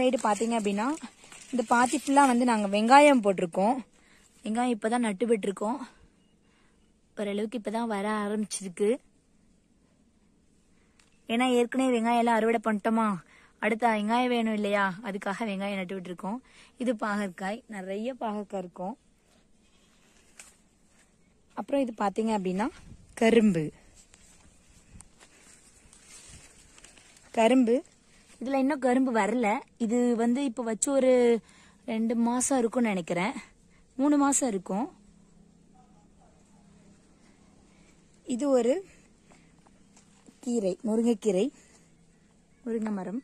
side பார்த்தீங்க அப்படின்னா இந்த பாத்தி ஃபுல்லாக வந்து நாங்கள் வெங்காயம் போட்டிருக்கோம் வெங்காயம் இப்போ தான் நட்டு விட்டுருக்கோம் ஓரளவுக்கு இப்போ தான் வர ஆரம்பிச்சிருக்கு ஏன்னா ஏற்கனவே வெங்காயம் எல்லாம் அறுவடை பண்ணிட்டோமா அடுத்த வெங்காயம் வேணும் இல்லையா அதுக்காக வெங்காயம் நட்டு விட்டுருக்கோம் இது பாகற்காய் நிறைய பாகற்காய் இருக்கும் அப்புறம் இது பார்த்தீங்க அப்படின்னா கரும்பு கரும்பு இதில் இன்னும் கரும்பு வரல இது வந்து இப்போ வச்சு ஒரு ரெண்டு மாதம் இருக்கும்னு நினைக்கிறேன் மூணு மாதம் இருக்கும் இது ஒரு கீரை முருங்கைக்கீரை முருங்கை மரம்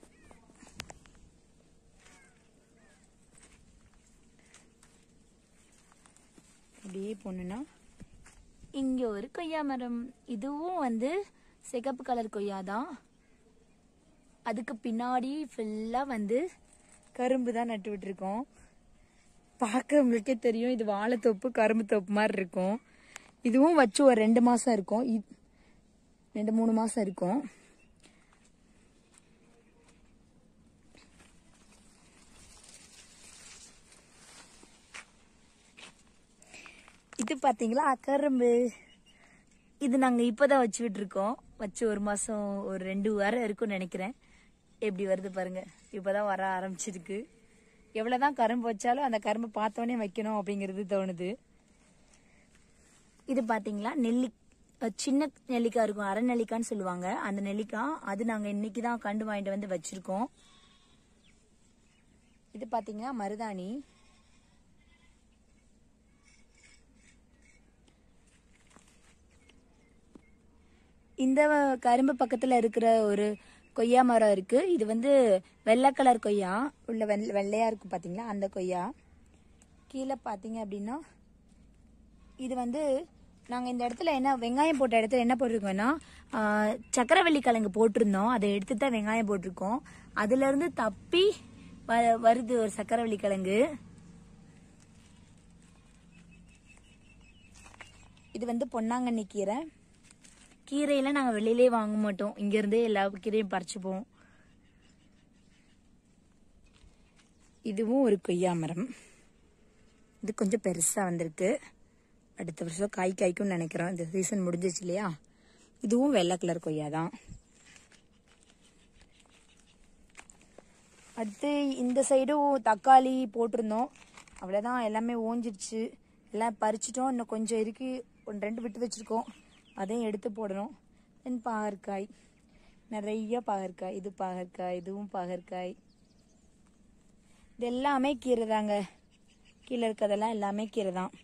அப்படியே போனோன்னா இங்கே ஒரு கொய்யா மரம் இதுவும் வந்து சிகப்பு கலர் கொய்யா தான் அதுக்கு பின்னாடி ஃபுல்லாக வந்து கரும்பு தான் நட்டு விட்டுருக்கோம் பார்க்க உங்களுக்கே தெரியும் இது வாழைத்தோப்பு கரும்பு தோப்பு மாதிரி இருக்கும் இதுவும் வச்சு ஒரு ரெண்டு மாதம் இருக்கும் இ- ரெண்டு மூணு மாதம் இருக்கும் இது பார்த்தீங்களா கரும்பு இது நாங்கள் இப்போதான் வச்சு விட்டுருக்கோம் வச்சு ஒரு மாதம் ஒரு ரெண்டு வாரம் இருக்கும்னு நினைக்கிறேன் எப்படி வருது பாருங்க இப்போதான் வர ஆரம்பிச்சிருக்கு எவ்வளோதான் கரும்பு வச்சாலும் அந்த கரும்பை பார்த்தோன்னே வைக்கணும் அப்படிங்கிறது தோணுது இது பார்த்தீங்களா நெல்லி அஹ் சின்ன நெல்லிக்காய் இருக்கும் அரை நெல்லிக்கான்னு சொல்லுவாங்க அந்த நெல்லிக்காய் அது நாங்கள் இன்னைக்கு தான் கண்டு வாங்கிட்டு வந்து வச்சிருக்கோம் இது பார்த்தீங்கன்னா மருதாணி இந்த கரும்பு பக்கத்துல இருக்கிற ஒரு கொய்யா மரம் இருக்கு இது வந்து வெள்ளை கலர் கொய்யா உள்ள வெள்ளை வெள்ளையா இருக்கு பாத்தீங்களா அந்த கொய்யா கீழே பாத்தீங்க அப்படின்னா இது வந்து நாங்க இந்த இடத்துல என்ன வெங்காயம் போட்ட இடத்துல என்ன போட்டிருக்கோம்னா ஆஹ், சக்கரவள்ளி கிழங்கு போட்டிருந்தோம் அதை எடுத்து தான் வெங்காயம் போட்டிருக்கோம் அதுல இருந்து தப்பி வ- வருது ஒரு சக்கரவள்ளி கிழங்கு இது வந்து பொன்னாங்கண்ணி கீரை கீரையெல்லாம் நாங்கள் வெளியிலே வாங்க மாட்டோம் இங்கேருந்தே எல்லா கீரையும் பறிச்சுப்போம் இதுவும் ஒரு கொய்யா மரம் இது கொஞ்சம் பெருசாக வந்திருக்கு அடுத்த வருஷம் காய் காய்க்கும்னு நினைக்கிறோம் இந்த சீசன் முடிஞ்சிச்சு இல்லையா இதுவும் வெள்ளை கலர் கொய்யா தான் அடுத்து இந்த சைடும் தக்காளி போட்டிருந்தோம் அவ்வளோதான் எல்லாமே ஓஞ்சிருச்சு எல்லாம் பறிச்சிட்டோம் இன்னும் கொஞ்சம் இருக்கு ஒன்று ரெண்டு விட்டு வச்சிருக்கோம் அதையும் எடுத்து போடணும் தென் பாகற்காய் நிறைய பாகற்காய் இது பாகற்காய் இதுவும் பாகற்காய் இது எல்லாமே கீரை தாங்க கீழே இருக்கிறதெல்லாம் எல்லாமே கீரை தான்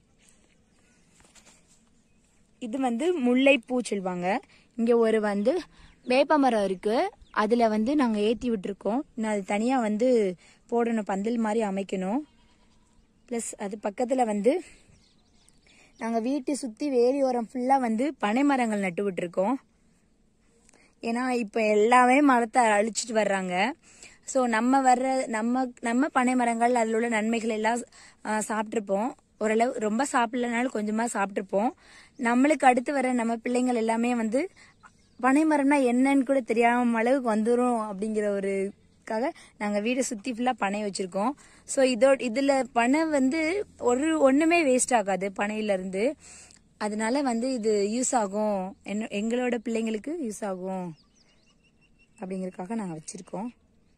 இது வந்து முல்லைப்பூ சொல்லுவாங்க இங்கே ஒரு வந்து வேப்பமரம் இருக்கு அதில் வந்து நாங்கள் ஏற்றி விட்டுருக்கோம் இன்னும் அது தனியாக வந்து போடணும் பந்தல் மாதிரி அமைக்கணும் ப்ளஸ் அது பக்கத்தில் வந்து நாங்கள் வீட்டை சுற்றி வேலியோரம் ஃபுல்லாக வந்து பனை மரங்கள் நட்டு விட்டுருக்கோம் ஏன்னா இப்போ எல்லாமே மரத்தை அழிச்சிட்டு வர்றாங்க ஸோ நம்ம வர்ற நம்ம நம்ம பனை மரங்கள் அதில் உள்ள நன்மைகள் எல்லாம் ஆ, சாப்பிட்ருப்போம் ஓரளவு ரொம்ப சாப்பிடலனாலும் கொஞ்சமாக சாப்பிட்ருப்போம் நம்மளுக்கு அடுத்து வர நம்ம பிள்ளைங்கள் எல்லாமே வந்து பனை மரம்னா என்னன்னு கூட தெரியாம அளவுக்கு வந்துடும் அப்படிங்கிற ஒரு க்காக நாங்கள் வீடை சுற்றி ஃபுல்லாக பனை வச்சுருக்கோம் ஸோ இதோ இதில் பனை வந்து ஒரு ஒன்றுமே வேஸ்ட் ஆகாது பனையிலேருந்து அதனால வந்து இது யூஸ் ஆகும் என்ன எங்களோட பிள்ளைங்களுக்கு யூஸ் ஆகும் அப்படிங்கறதுக்காக நாங்கள் வச்சுருக்கோம்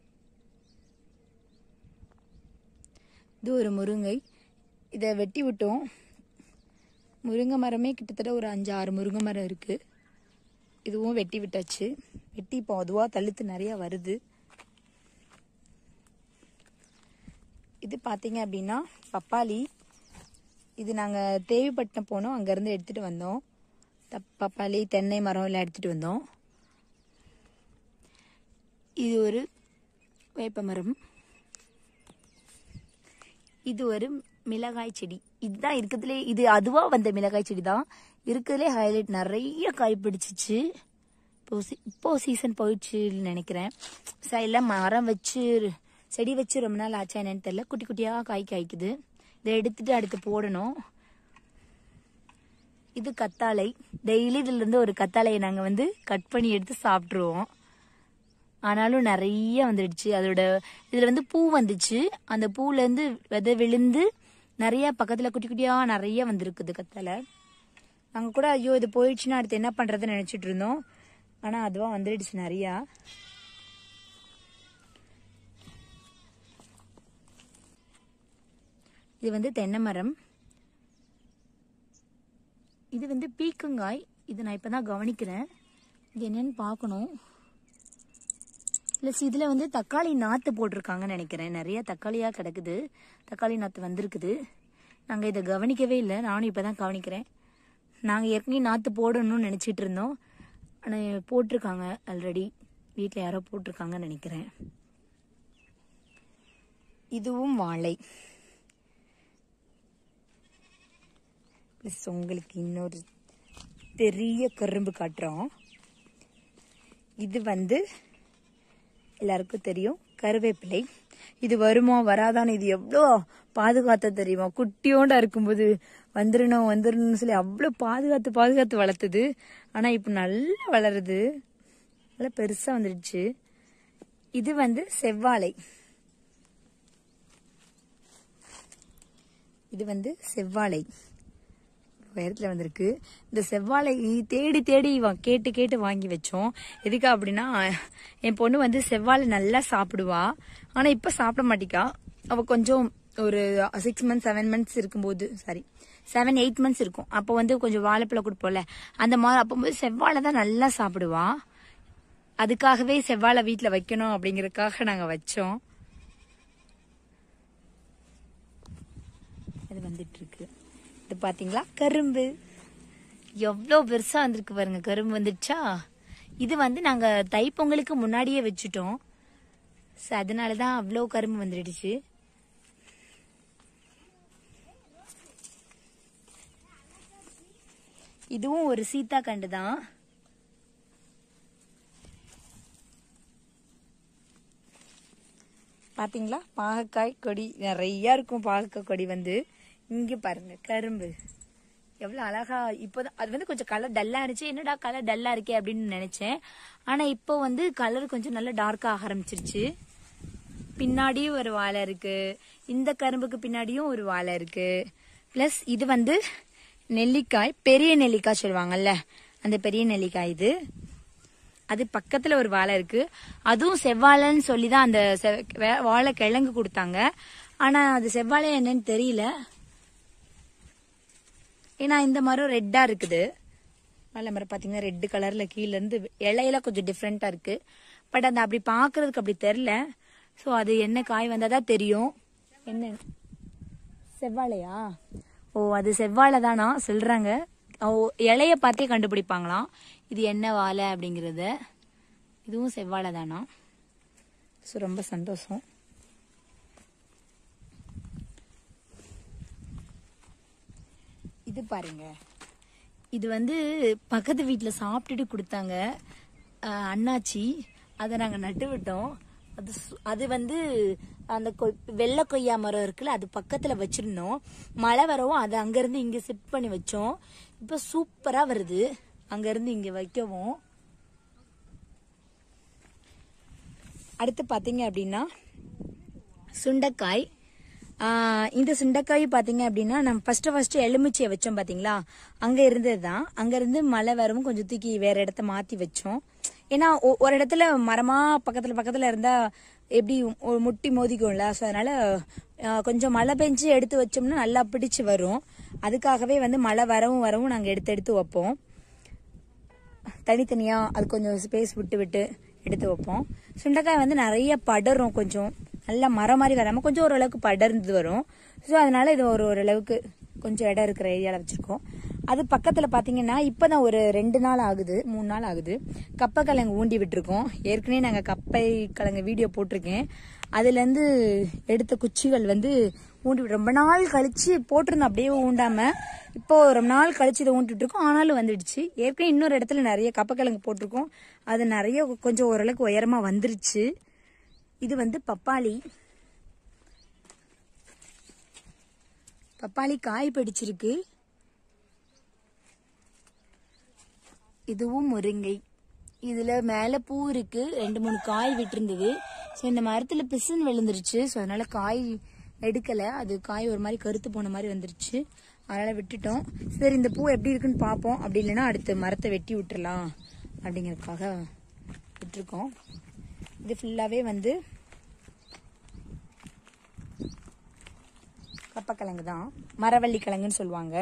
இது ஒரு முருங்கை இதை வெட்டி விட்டோம் முருங்கை மரமே கிட்டத்தட்ட ஒரு அஞ்சு ஆறு முருங்கை மரம் இருக்குது இதுவும் வெட்டி விட்டாச்சு வெட்டி இப்போ அதுவாக தழுத்து நிறையா வருது இது பார்த்தீங்க அப்படின்னா பப்பாளி இது நாங்கள் தேவிப்பட்டினம் போனோம் அங்கேருந்து எடுத்துகிட்டு வந்தோம் தப் பப்பாளி தென்னை மரம் எல்லாம் எடுத்துகிட்டு வந்தோம் இது ஒரு வேப்ப மரம் இது ஒரு மிளகாய் செடி இதுதான் இருக்கிறதுலே இது அதுவா வந்த மிளகாய் செடி தான் இருக்கிறதுலே ஹைலைட் நிறைய காய் பிடிச்சிச்சு இப்போ சீ- இப்போ சீசன் போயிடுச்சுன்னு நினைக்கிறேன் சைடில் மரம் வச்சு செடி வச்சு ரொம்ப நாள் ஆச்சா என்னன்னு தெரியல குட்டி குட்டியாக காய் காய்க்குது இதை எடுத்துட்டு அடுத்து போடணும் இது கத்தாழை டெய்லி இதுல இருந்து ஒரு கத்தாழையை நாங்கள் வந்து கட் பண்ணி எடுத்து சாப்பிட்ருவோம் ஆனாலும் நிறைய வந்துடுச்சு அதோட இதுல வந்து பூ வந்துச்சு அந்த பூல இருந்து விதை விழுந்து நிறைய பக்கத்துல குட்டி குட்டியா நிறைய வந்திருக்குது கத்தலை நாங்க கூட ஐயோ இது போயிடுச்சுன்னா அடுத்து என்ன பண்றதுன்னு நினைச்சிட்டு இருந்தோம் ஆனா அதுவா வந்துடுச்சு நிறையா இது வந்து தென்னை மரம் இது வந்து பீக்கங்காய் இது நான் இப்பதான் கவனிக்கிறேன் இது என்னன்னு பார்க்கணும் ப்ளஸ் இதில் வந்து தக்காளி நாற்று போட்டிருக்காங்கன்னு நினைக்கிறேன் நிறைய தக்காளியாக கிடக்குது தக்காளி நாற்று வந்திருக்குது நாங்கள் இதை கவனிக்கவே இல்லை நானும் இப்போ தான் கவனிக்கிறேன் நாங்கள் ஏற்கனவே நாற்று போடணும்னு நினச்சிட்டு இருந்தோம் ஆனால் போட்டிருக்காங்க ஆல்ரெடி வீட்டில் யாரோ போட்டிருக்காங்கன்னு நினைக்கிறேன் இதுவும் வாழை ப்ளஸ் உங்களுக்கு இன்னொரு பெரிய கரும்பு காட்டுறோம் இது வந்து எல்லாருக்கும் தெரியும் கருவேப்பிலை இது வருமா வராதான்னு இது எவ்வளோ பாதுகாத்த தெரியுமா குட்டியோண்டா இருக்கும்போது வந்துடணும் வந்துடணும்னு சொல்லி அவ்வளோ பாதுகாத்து பாதுகாத்து வளர்த்துது ஆனால் இப்போ நல்லா வளருது நல்லா பெருசாக வந்துடுச்சு இது வந்து செவ்வாழை இது வந்து செவ்வாழை உயரத்தில் வந்திருக்கு இந்த செவ்வாழை தேடி தேடி வா- கேட்டு கேட்டு வாங்கி வச்சோம் எதுக்கு அப்படின்னா என் பொண்ணு வந்து செவ்வாழை நல்லா சாப்பிடுவா ஆனால் இப்போ சாப்பிட மாட்டிக்கா அவ கொஞ்சம் ஒரு சிக்ஸ் மந்த்ஸ் செவன் மந்த்ஸ் இருக்கும்போது சாரி செவன் எயிட் மந்த்ஸ் இருக்கும் அப்போ வந்து கொஞ்சம் வாழைப்பழம் கொடுப்போம்ல அந்த மாதிரி அப்போது செவ்வாழை தான் நல்லா சாப்பிடுவா அதுக்காகவே செவ்வாழை வீட்டில் வைக்கணும் அப்படிங்கறதுக்காக நாங்கள் வச்சோம் இது வந்துட்டு இருக்கு இது பாத்தீங்களா கரும்பு எவ்வளோ பெருசா வந்திருக்கு பாருங்க கரும்பு வந்துடுச்சா இது வந்து நாங்க தைப்பொங்கலுக்கு முன்னாடியே வச்சுட்டோம் So, அதனாலதான் அவ்வளோ கரும்பு வந்துடுச்சு இதுவும் ஒரு சீத்தா கண்டு தான் பாத்தீங்களா பாகக்காய் கொடி நிறைய இருக்கும் பாகக்காய் கொடி வந்து இங்க பாருங்க கரும்பு எவ்வளவு அழகா இப்போதான் அது வந்து கொஞ்சம் கலர் டல்லா இருந்துச்சு என்னடா கலர் டல்லா இருக்கே அப்படின்னு நினைச்சேன் ஆனா இப்போ வந்து கலர் கொஞ்சம் நல்லா டார்க்கா ஆக ஆரம்பிச்சிருச்சு பின்னாடியும் ஒரு வாழை இருக்கு இந்த கரும்புக்கு பின்னாடியும் ஒரு வாழை இருக்கு பிளஸ் இது வந்து நெல்லிக்காய் பெரிய நெல்லிக்காய் சொல்லுவாங்கல்ல அந்த பெரிய நெல்லிக்காய் இது அது பக்கத்துல ஒரு வாழை இருக்கு அதுவும் செவ்வாழைன்னு சொல்லி தான் அந்த செவ்- வே- வாழை கிழங்கு கொடுத்தாங்க ஆனா அது செவ்வாழை என்னன்னு தெரியல ஏன்னா இந்த மரம் ரெட்டா இருக்குது வாழை மரம் பாத்தீங்கன்னா ரெட் கலர்ல கீழ இருந்து இலையில கொஞ்சம் டிஃப்ரெண்டா இருக்கு பட் அந்த அப்படி பாக்குறதுக்கு அப்படி தெரியல சோ அது என்ன காய் வந்தாதான் தெரியும் என்ன செவ்வாழையா ஓ அது செவ்வாழை தானா சொல்றாங்க ஓ இலைய பார்த்தே கண்டுபிடிப்பாங்களாம் இது என்ன வாழை அப்படிங்கறத இதுவும் செவ்வாழை தானா ஸோ ரொம்ப சந்தோஷம் இது பாருங்க இது வந்து பக்கத்து வீட்டில் சாப்பிட்டுட்டு கொடுத்தாங்க அஹ், அண்ணாச்சி அதை நாங்கள் நட்டு விட்டோம் அது சு- அது வந்து அந்த கொ- வெள்ளை கொய்யா மரம் இருக்குல்ல அது பக்கத்தில் வச்சிருந்தோம் மழை வரவும் அதை அங்கேருந்து இங்கே ஷிஃப்ட் பண்ணி வச்சோம் இப்போ சூப்பராக வருது அங்கேருந்து இங்கே வைக்கவும் அடுத்து பார்த்தீங்க அப்படின்னா சுண்டைக்காய் ஆஹ் இந்த சுண்டைக்காய் பார்த்தீங்க அப்படின்னா நம்ம ஃபர்ஸ்ட் ஃபர்ஸ்ட் எலுமிச்சையை வச்சோம் பார்த்தீங்களா அங்கே இருந்தது தான் அங்கேருந்து மழை வரவும் கொஞ்சம் தூக்கி வேற இடத்த மாற்றி வச்சோம் ஏன்னா ஒ- ஒரு இடத்துல மரமா பக்கத்தில் பக்கத்தில் இருந்தால் எப்படி ஒரு முட்டி மோதிக்கும்ல ஸோ அதனால ஆஹ் கொஞ்சம் மழை பெஞ்சு எடுத்து வச்சோம்னா நல்லா பிடிச்சு வரும் அதுக்காகவே வந்து மழை வரவும் வரவும் நாங்கள் எடுத்து எடுத்து வைப்போம் தனித்தனியா அது கொஞ்சம் ஸ்பேஸ் விட்டு விட்டு எடுத்து வைப்போம் சுண்டைக்காய் வந்து நிறைய படரும் கொஞ்சம் நல்ல மரம் மாதிரி வராம கொஞ்சம் ஓரளவுக்கு படர்ந்து வரும் ஸோ அதனால இது ஒரு ஓரளவுக்கு கொஞ்சம் இடம் இருக்கிற ஏரியாவில் வச்சிருக்கோம் அது பக்கத்துல பாத்தீங்கன்னா இப்பதான் ஒரு ரெண்டு நாள் ஆகுது மூணு நாள் ஆகுது கப்பை கிழங்கு ஊண்டி விட்டுருக்கோம் ஏற்கனவே நாங்க கப்பை கிழங்கு வீடியோ போட்டிருக்கேன் அதுல இருந்து எடுத்த குச்சிகள் வந்து ஊண்டி விட்டு ரொம்ப நாள் கழிச்சு போட்டிருந்தோம் அப்படியே ஊண்டாம இப்போ ரொம்ப நாள் கழிச்சு இதை ஊண்டிட்டு இருக்கோம் ஆனாலும் வந்துடுச்சு ஏற்கனவே இன்னொரு இடத்துல நிறைய கப்பக்கிழங்கு போட்டிருக்கோம் அது நிறைய கொஞ்சம் ஓரளவுக்கு உயரமா வந்துருச்சு இது வந்து பப்பாளி பப்பாளி காய் பிடிச்சிருக்கு இதுவும் முருங்கை இதுல மேல பூ இருக்கு ரெண்டு மூணு காய் விட்டுருந்தது ஸோ இந்த மரத்துல பிசுன்னு விழுந்துருச்சு ஸோ அதனால காய் எடுக்கல அது காய் ஒரு மாதிரி கருத்து போன மாதிரி வந்துருச்சு அதனால விட்டுட்டோம் சரி இந்த பூ எப்படி இருக்குன்னு பார்ப்போம் அப்படி இல்லைன்னா அடுத்த மரத்தை வெட்டி விட்டுறலாம் அப்படிங்கறதுக்காக விட்டுருக்கோம் இது ஃபுல்லாவே வந்து கப்பக்கிழங்கு தான் மரவள்ளி கிழங்குன்னு சொல்லுவாங்க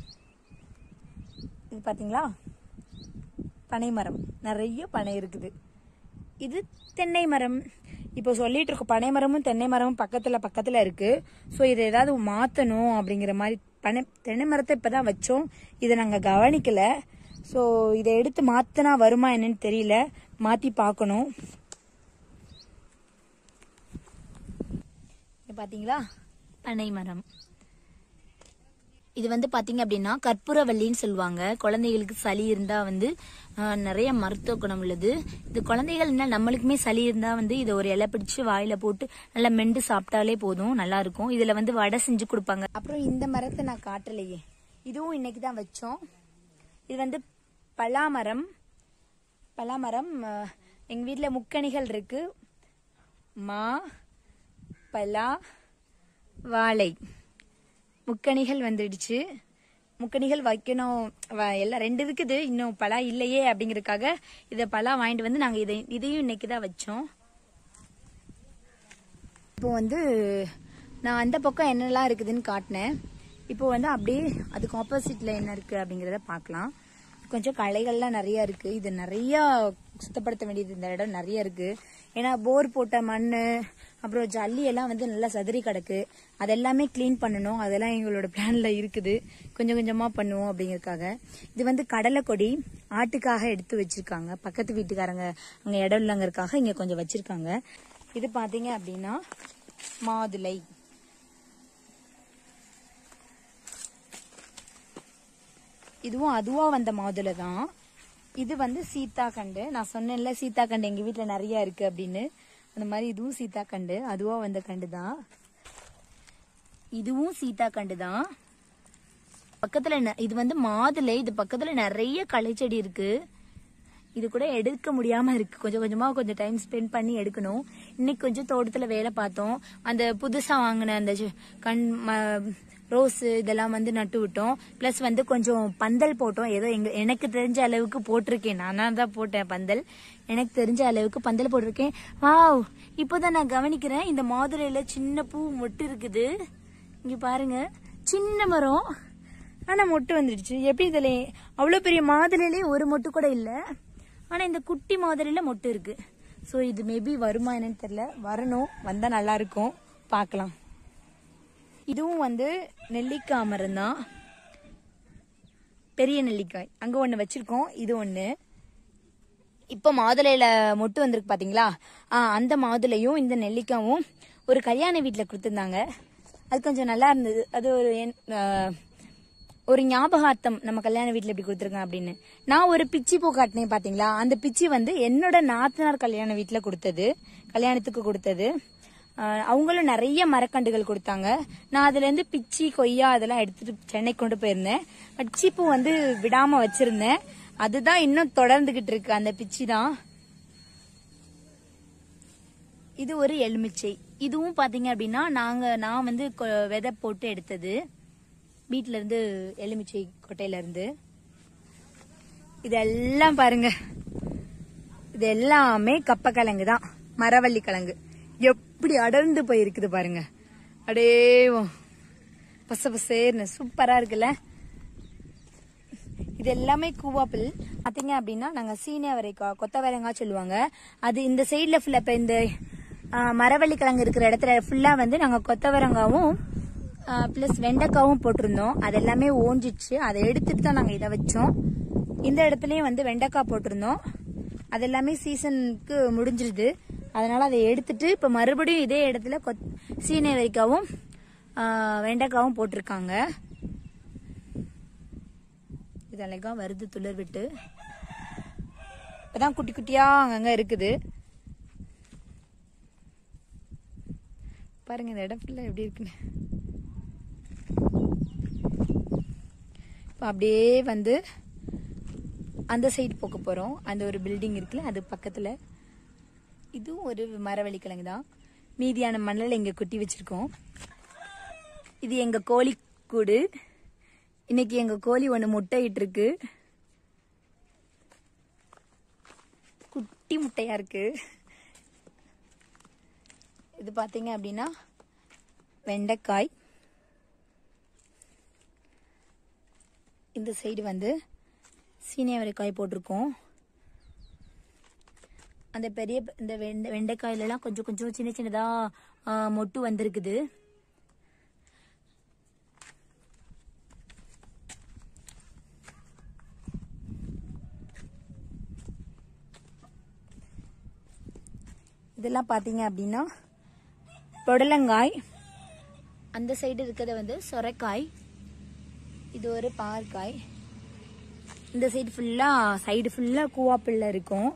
இது பாத்தீங்களா பனை மரம் நிறைய பனை இருக்குது இது தென்னை மரம் இப்போ சொல்லிட்டு இருக்கோம் பனை மரமும் தென்னை மரமும் பக்கத்துல பக்கத்துல இருக்கு ஸோ இதை ஏதாவது மாத்தணும் அப்படிங்கிற மாதிரி பனை தென்னை மரத்தை இப்பதான் வச்சோம் இதை நாங்க கவனிக்கல ஸோ இதை எடுத்து மாத்தினா வருமா என்னன்னு தெரியல மாத்தி பார்க்கணும் இங்க பாத்தீங்களா பனை மரம் இது வந்து பாத்தீங்க அப்படின்னா கற்பூரவல்லின்னு சொல்லுவாங்க குழந்தைகளுக்கு சளி இருந்தா வந்து ஆஹ், நிறைய மருத்துவ குணம் உள்ளது இது குழந்தைகள் என்ன நம்மளுக்குமே சளி இருந்தா வந்து இதை ஒரு இலை பிடிச்சு வாயில போட்டு நல்லா மெண்டு சாப்பிட்டாலே போதும் நல்லா இருக்கும் இதுல வந்து வடை செஞ்சு கொடுப்பாங்க அப்புறம் இந்த மரத்தை நான் காட்டலையே இதுவும் இன்னைக்கு தான் வச்சோம் இது வந்து பலாமரம் பலாமரம் ஆஹ், எங்க வீட்ல முக்கணிகள் இருக்கு மா பலா வாழை முக்கணிகள் வந்துடுச்சு முக்கணிகள் வைக்கணும் வ- எல்லாம் ரெண்டு இருக்குது இன்னும் பலா இல்லையே அப்படிங்கறதுக்காக இத பலா வாங்கிட்டு வந்து நாங்க இதை இதையும் இன்னைக்கு தான் வச்சோம் இப்போ வந்து நான் அந்த பக்கம் என்னெல்லாம் இருக்குதுன்னு காட்டினேன் இப்போ வந்து அப்படியே அதுக்கு ஆப்போசிட்ல என்ன இருக்கு அப்படிங்கறத பார்க்கலாம் கொஞ்சம் களைகள்லாம் நிறைய இருக்கு இது நிறைய சுத்தப்படுத்த வேண்டியது இந்த இடம் நிறைய இருக்கு ஏன்னா போர் போட்ட மண்ணு அப்புறம் ஜல்லி எல்லாம் வந்து நல்லா சதுரி கிடக்கு அதெல்லாமே க்ளீன் பண்ணணும் அதெல்லாம் எங்களோட பிளான்ல இருக்குது கொஞ்சம் கொஞ்சமா பண்ணுவோம் அப்படிங்கறதுக்காக இது வந்து கடலை கொடி ஆட்டுக்காக எடுத்து வச்சிருக்காங்க பக்கத்து வீட்டுக்காரங்க அங்க இடம் இல்லைங்கிறதுக்காக இங்க கொஞ்சம் வச்சிருக்காங்க இது பாத்தீங்க அப்படின்னா மாதுளை இதுவும் அதுவா வந்த மாதுளை தான் இது வந்து சீத்தாக்கண்டு நான் சொன்னேன்ல சீத்தாக்கண்டு எங்க வீட்ல நிறைய இருக்கு அப்படின்னு அந்த மாதிரி இதுவும் சீத்தாக்கண்டு அதுவா வந்த கண்டு தான் இதுவும் சீத்தாக்கண்டு தான் பக்கத்துல ந- இது வந்து மாதுளை இது பக்கத்துல நிறைய களைச்செடி இருக்கு இது கூட எடுக்க முடியாம இருக்கு கொஞ்சம் கொஞ்சமா கொஞ்சம் டைம் ஸ்பெண்ட் பண்ணி எடுக்கணும் இன்னைக்கு கொஞ்சம் தோட்டத்துல வேலை பார்த்தோம் அந்த புதுசா வாங்கின அந்த ஜ- கண் ரோஸ் இதெல்லாம் வந்து நட்டு விட்டோம் பிளஸ் வந்து கொஞ்சம் பந்தல் போட்டோம் ஏதோ எங்க எனக்கு தெரிஞ்ச அளவுக்கு போட்டிருக்கேன் நானா தான் போட்டேன் பந்தல் எனக்கு தெரிஞ்ச அளவுக்கு பந்தல் போட்டிருக்கேன் வாவ் இப்போதான் நான் கவனிக்கிறேன் இந்த மாதுளையில சின்ன பூ மொட்டு இருக்குது இங்க பாருங்க சின்ன மரம் ஆனா மொட்டு வந்துடுச்சு எப்படி இதுல அவ்வளவு பெரிய மாதுளையிலே ஒரு மொட்டு கூட இல்ல ஆனா இந்த குட்டி மாதுளையில மொட்டு இருக்கு சோ இது மேபி வருமா என்னன்னு தெரியல வரணும் வந்தா நல்லா இருக்கும் பார்க்கலாம் இதுவும் வந்து நெல்லிக்காய் மரம் தான் பெரிய நெல்லிக்காய் அங்க ஒண்ணு வச்சிருக்கோம் இது ஒண்ணு இப்ப மாதுளையில மொட்டு வந்திருக்கு பாத்தீங்களா ஆ அந்த மாதுளையும் இந்த நெல்லிக்காவும் ஒரு கல்யாண வீட்ல கொடுத்திருந்தாங்க அது கொஞ்சம் நல்லா இருந்தது அது ஒரு என்- ஆ, ஒரு ஞாபகார்த்தம் நம்ம கல்யாண வீட்ல இப்படி கொடுத்துருக்கேன் அப்படின்னு நான் ஒரு பிச்சி பூ காட்டினேன் பாத்தீங்களா அந்த பிச்சி வந்து என்னோட நாத்தனார் கல்யாண வீட்ல கொடுத்தது கல்யாணத்துக்கு கொடுத்தது ஆஹ் அவங்களும் நிறைய மரக்கண்டுகள் கொடுத்தாங்க நான் அதுல இருந்து பிச்சி கொய்யா அதெல்லாம் எடுத்துட்டு சென்னை கொண்டு போயிருந்தேன் பட் சீப்பு வந்து விடாம வச்சிருந்தேன் அதுதான் இன்னும் தொடர்ந்துகிட்டு இருக்கு அந்த பிச்சி தான் இது ஒரு எலுமிச்சை இதுவும் பாத்தீங்க அப்படின்னா நாங்க நான் வந்து கொ- விதை போட்டு எடுத்தது வீட்ல இருந்து எலுமிச்சை கொட்டையில இருந்து இதெல்லாம் பாருங்க இது எல்லாமே கப்பக்கிழங்கு தான் மரவள்ளி கிழங்கு எப்படி அடர்ந்து போயிருக்குது பாருங்க அடே பச பசேர்னு சூப்பரா இருக்குல்ல இது எல்லாமே கூவாப்பில் பாத்தீங்க அப்படின்னா நாங்க சீனிய வரைக்காய் கொத்தவரங்காய் சொல்லுவாங்க அது இந்த சைடுல ஃபுல்லா இப்ப இந்த ஆ, மரவள்ளி கிழங்கு இருக்கிற இடத்துல ஃபுல்லா வந்து நாங்க கொத்தவரங்காவும் பிளஸ் வெண்டைக்காவும் போட்டிருந்தோம் அது எல்லாமே ஓஞ்சிச்சு அதை எடுத்துட்டு தான் நாங்க இதை வச்சோம் இந்த இடத்துலயும் வந்து வெண்டைக்காய் போட்டிருந்தோம் அது எல்லாமே சீசனுக்கு முடிஞ்சிருது அதனால அதை எடுத்துட்டு இப்ப மறுபடியும் இதே இடத்துல கொத் சீனை வரைக்காவும் வெண்டைக்காவும் போட்டிருக்காங்க இது அழகா வருது துளிர் விட்டு இப்பதான் குட்டி குட்டியா அங்கங்க இருக்குது பாருங்க இந்த இடம் ஃபுல்லா எப்படி இருக்குன்னு இப்போ அப்படியே வந்து அந்த சைடு போக போகிறோம் அந்த ஒரு பில்டிங் இருக்குல்ல அது பக்கத்தில் இதுவும் ஒரு மரவள்ளி கிழங்கு தான் மீதியான மண்ணில் இங்கே குட்டி வச்சுருக்கோம் இது எங்கள் கோழி கூடு இன்னைக்கு எங்கள் கோழி ஒன்று முட்டையிட்டு இருக்கு குட்டி முட்டையா இருக்கு இது பார்த்தீங்க அப்படின்னா வெண்டைக்காய் இந்த சைடு வந்து சீனியவரைக்காய் போட்டிருக்கோம் அந்த பெரிய இந்த வெண்டை வெண்டைக்காயிலலாம் கொஞ்சம் கொஞ்சம் சின்ன சின்னதாக மொட்டு வந்திருக்குது இதெல்லாம் பார்த்தீங்க அப்படின்னா புடலங்காய் அந்த சைடு இருக்கிறது வந்து சொரைக்காய் இது ஒரு பாற்காய் இந்த சைடு ஃபுல்லாக சைடு ஃபுல்லாக கூவாப்பிள்ளை இருக்கும்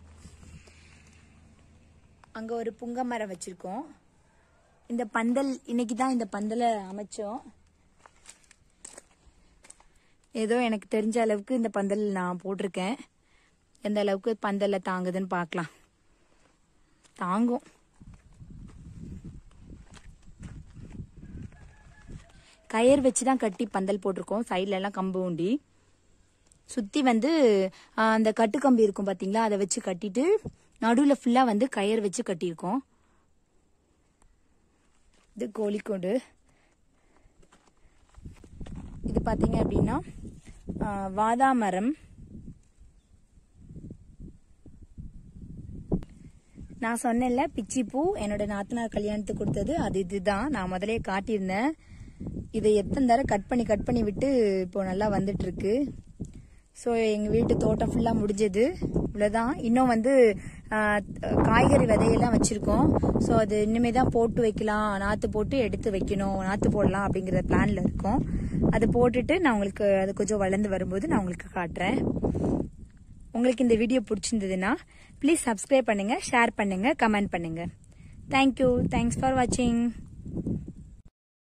அங்கே ஒரு புங்க மரம் வச்சுருக்கோம் இந்த பந்தல் இன்னைக்கு தான் இந்த பந்தலை அமைச்சோம் ஏதோ எனக்கு தெரிஞ்ச அளவுக்கு இந்த பந்தல் நான் போட்டிருக்கேன் எந்த அளவுக்கு பந்தல்ல தாங்குதுன்னு பார்க்கலாம் தாங்கும் கயர் வச்சு தான் கட்டி பந்தல் போட்டிருக்கோம் சைட்ல எல்லாம் கம்பு உண்டி சுத்தி வந்து ஆ, அந்த கட்டுக்கம்பி இருக்கும் பாத்தீங்களா அதை வச்சு கட்டிட்டு நடுவுல ஃபுல்லா வந்து கயர் வச்சு கட்டியிருக்கோம் இது கோழிக்கோடு இது பாத்தீங்க அப்படின்னா ஆ, வாதாமரம் நான் சொன்னேன்ல பிச்சிப்பூ என்னோட நாத்தனார் கல்யாணத்துக்கு கொடுத்தது அது இதுதான் நான் முதலே காட்டியிருந்தேன் இதை எத்தனை தடவை கட் பண்ணி கட் பண்ணி விட்டு இப்போ நல்லா வந்துட்டு இருக்கு ஸோ எங்கள் வீட்டு தோட்டம் ஃபுல்லாக முடிஞ்சது இவ்வளோதான் இன்னும் வந்து ஆ, காய்கறி விதையெல்லாம் வச்சுருக்கோம் ஸோ அது இனிமே தான் போட்டு வைக்கலாம் நாற்று போட்டு எடுத்து வைக்கணும் நாற்று போடலாம் அப்படிங்கிற பிளானில் இருக்கோம் அது போட்டுட்டு நான் உங்களுக்கு அது கொஞ்சம் வளர்ந்து வரும்போது நான் உங்களுக்கு காட்டுறேன் உங்களுக்கு இந்த வீடியோ பிடிச்சிருந்ததுன்னா ப்ளீஸ் சப்ஸ்கிரைப் பண்ணுங்க ஷேர் பண்ணுங்க கமெண்ட் பண்ணுங்க தேங்க்யூ தேங்க்ஸ் ஃபார் வாட்சிங்